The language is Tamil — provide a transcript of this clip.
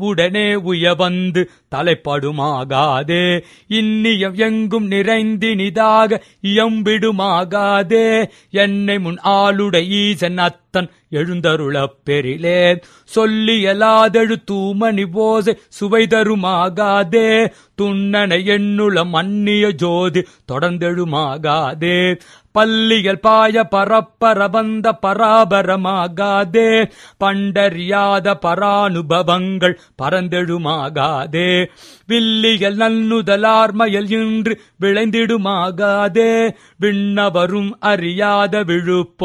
உடனே உயவந்து தலைப்படுமாகாதே இன்னியம் எங்கும் நிறைந்தினிதாக இயம்பிடுமாகாதே என்னை முன் ஆளுடை ஈசன் அத்தன் எழுந்தருளப் பெறிலே சொல்லியலாதெழு தூமணி போசை சுவை தருமாகாதே துண்ணனை எண்ணுள மன்னிய ஜோதி தொடர்ந்தெழுமாகாதே பல்லியல் பாய பரப்பர வந்த பராபரமாகாதே பண்டறியாத பரானுபவங்கள் பரந்தெழுமாகாதே வில்லியல் நன்னுதலார்மயல் இன்று விளைந்திடுமாகாதே விண்ணவரும் அறியாத விழுப்போ